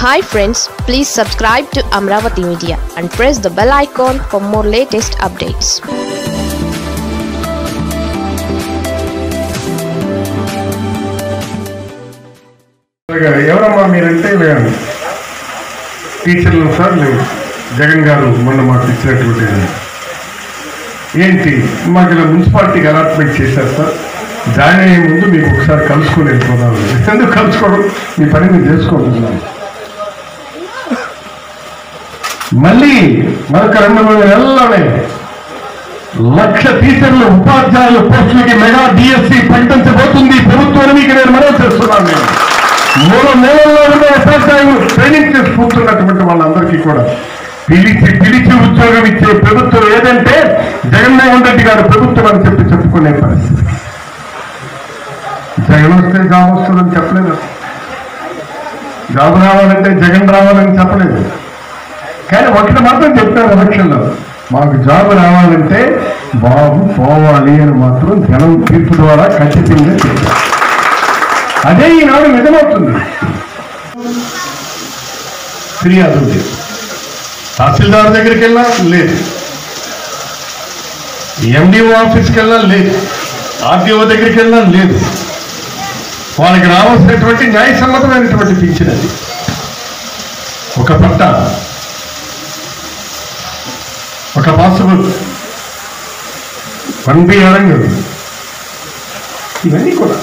hi friends please subscribe to Amaravati media and press the bell icon for more latest updates ఇలాగ ఎవరమ్మా మీరంటే ఇలాగ టీచర్లు సార్ లేదు జగన్ గారు మొన్న మాకు ఇచ్చినటువంటి ఏంటి మాకు ఇలా మున్సిపాలిటీకి అలాట్మెంట్ చేశారు సార్ జాయిన్ అయ్యే ముందు మీకు ఒకసారి కలుసుకొని వెళ్ళిపోదాం ఎందుకు కలుసుకోవడం మీ పని మీరు చేసుకుంటున్నాను మళ్ళీ మరొక రెండు మూడు నెలల్లోనే లక్ష టీచర్లు ఉపాధ్యాయుల పోస్టులకి మెగా డిఎస్సి ప్రకటించబోతుంది ప్రభుత్వం మీకు నేను మనవి చేస్తున్నాను నేను మూడు నెలల్లో ఉన్న ఉపాధ్యాయులు ట్రైనింగ్ చేసుకుంటున్నటువంటి వాళ్ళందరికీ కూడా పిలిచి పిలిచి ఉద్యోగం ఇచ్చే ప్రభుత్వం ఏదంటే జగన్మోహన్ రెడ్డి గారు ప్రభుత్వం అని చెప్పి చెప్పుకునే పరిస్థితి జగన్ వస్తే జాబ్ వస్తుందని చెప్పలేదు జాబ్ రావాలంటే జగన్ రావాలని చెప్పలేదు కానీ ఒకటి మాత్రం చెప్పారు ఎలక్షన్లో మాకు జాబ్ రావాలంటే బాబు పోవాలి అని మాత్రం జనం తీర్పు ద్వారా ఖచ్చితంగా చెప్పారు అదే ఈనాడు నిజమవుతుంది ఫిర్యాదు ఉంది తహసీల్దార్ దగ్గరికి వెళ్ళా లేదు ఎండిఓ ఆఫీస్కి వెళ్ళా లేదు ఆర్డీఓ దగ్గరికి వెళ్ళా లేదు వాళ్ళకి రావాల్సినటువంటి న్యాయసమ్మతమైనటువంటి పింఛన్ అది ఒక పట్ట ఒక పాసిబుల్ వన్ బి అడంగల్ ఇవన్నీ కూడా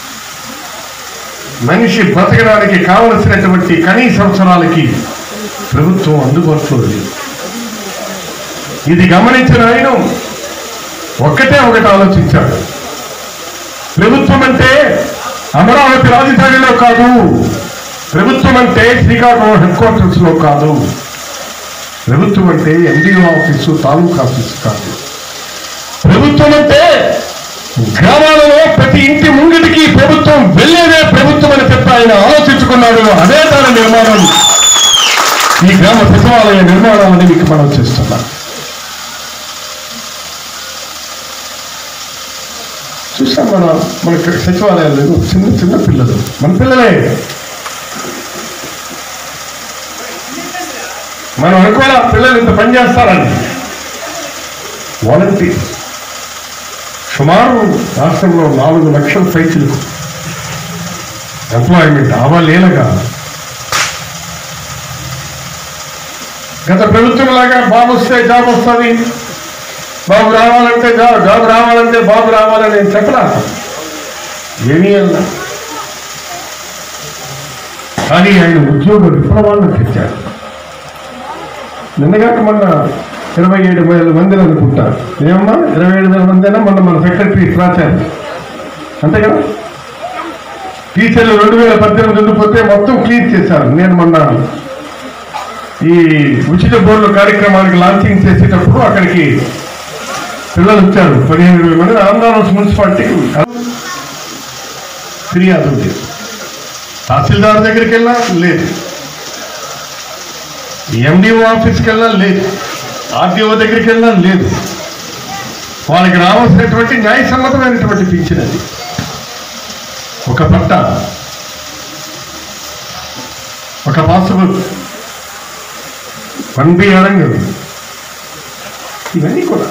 మనిషి బ్రతకడానికి కావలసినటువంటి కనీస అవసరాలకి ప్రభుత్వం అందుబాటులో లేదు ఇది గమనించిన ఆయన ఒక్కటే ఒకటి ఆలోచించాడు ప్రభుత్వం అంటే అమరావతి రాజధానిలో కాదు ప్రభుత్వం అంటే శ్రీకాకుళం హెడ్ క్వార్టర్స్ లో కాదు ప్రభుత్వం అంటే ఎండిఓ ఆఫీసు తాలూకా ఆఫీసు కాదు ప్రభుత్వం అంటే గ్రామాలలో ప్రతి ఇంటి ముంగిటికి ప్రభుత్వం వెళ్ళేదే ప్రభుత్వం అని చెప్పి ఆయన ఆలోచించుకున్నాడు అదే తన నిర్మాణం ఈ గ్రామ సచివాలయ నిర్మాణం అని మీకు మనం చేస్తున్నాం చూసాం మన మన సచివాలయాలు చిన్న చిన్న పిల్లలు మన పిల్లలే మనం అనుకోవాలా పిల్లలు ఇంత పని చేస్తారని వాలంటీర్ సుమారు రాష్ట్రంలో నాలుగు లక్షల పైచులకు ఎంప్లాయ్మెంట్ అవలేలగా గత ప్రభుత్వం లాగా బాబు వస్తే జాబ్ వస్తుంది బాబు రావాలంటే జాబ్ జాబ్ రావాలంటే బాబు రావాలని నేను చెప్పలా ఏమీ అన్నా కానీ ఆయన ఉద్యోగ విప్లవాన్ని తెచ్చారు నిన్నగాక మొన్న ఇరవై ఏడు వేల మందిని అనుకుంటారు ఏమమ్మా ఇరవై ఏడు వేల మంది అయినా మొన్న మన సెక్రటరీ రాశారు అంతే కదా టీచర్లు రెండు వేల పద్దెనిమిది ఉండిపోతే మొత్తం క్లీన్ చేశారు నేను మొన్న ఈ ఉచిత బోర్డు కార్యక్రమానికి లాంచింగ్ చేసేటప్పుడు అక్కడికి పిల్లలు వచ్చారు పదిహేను ఇరవై మంది ఆంధ్రప్రదేశ్ మున్సిపాలిటీకి ఫిర్యాదు ఉంది తహసీల్దార్ దగ్గరికి వెళ్ళా లేదు ఎండిఓ ఆఫీస్కి వెళ్ళా లేదు ఆర్డీఓ దగ్గరికి వెళ్ళా లేదు వాళ్ళకి రావాల్సినటువంటి న్యాయసమ్మతమైనటువంటి పింఛన్ అది ఒక పట్ట ఒక పాసిబుల్ వన్ బి అడంగల్ ఇవన్నీ కూడా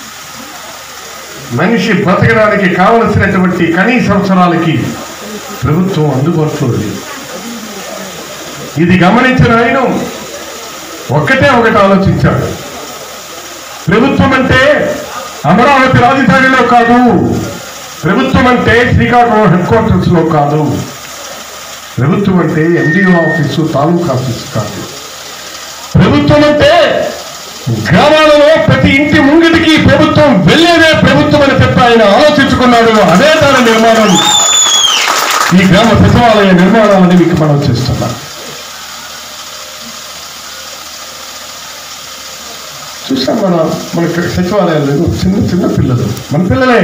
మనిషి బ్రతకడానికి కావలసినటువంటి కనీస అవసరాలకి ప్రభుత్వం అందుబాటులో లేదు ఇది గమనించిన ఆయన ఒక్కటే ఒకటి ఆలోచించాడు ప్రభుత్వం అంటే అమరావతి రాజధానిలో కాదు ప్రభుత్వం అంటే శ్రీకాకుళం హెడ్ క్వార్టర్స్ లో కాదు ప్రభుత్వం అంటే ఎండిఓ ఆఫీసు తాలూకా ఆఫీసు కాదు ప్రభుత్వం అంటే గ్రామాలలో ప్రతి ఇంటి ముంగిటికి ప్రభుత్వం వెళ్ళేదే ప్రభుత్వం అని చెప్పి ఆయన ఆలోచించుకున్నాడు అదే తన నిర్మాణం ఈ గ్రామ సచివాలయ నిర్మాణం అని మీకు మనం చేస్తున్నాం చూసాం మన మన సచివాలయాలు చిన్న చిన్న పిల్లలు మన పిల్లలే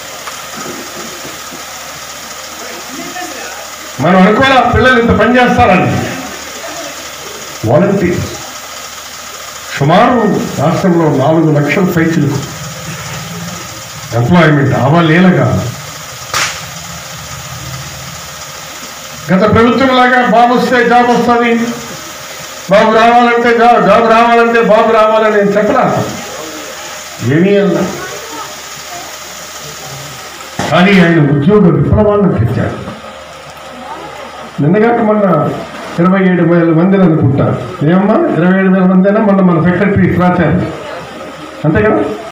మనం అనుకోవాలా పిల్లలు ఇంత పని చేస్తారని వాలంటీర్ సుమారు రాష్ట్రంలో నాలుగు లక్షల పైచులకు ఎంప్లాయ్మెంట్ అవలేలగా గత ప్రభుత్వం లాగా బాబు వస్తే జాబ్ వస్తుంది బాబు రావాలంటే జాబ్ జాబ్ రావాలంటే బాబు రావాలని నేను చెప్పరా ఏమీ అన్నా కానీ ఆయన ఉద్యోగ విప్లవాలను తెచ్చాడు నిన్నగాక మొన్న ఇరవై ఏడు వేల మందిని అనుకుంటారు ఏమమ్మా ఇరవై ఏడు వేల మందినా మొన్న మన సెక్రటరీ రాశారు అంతే కదా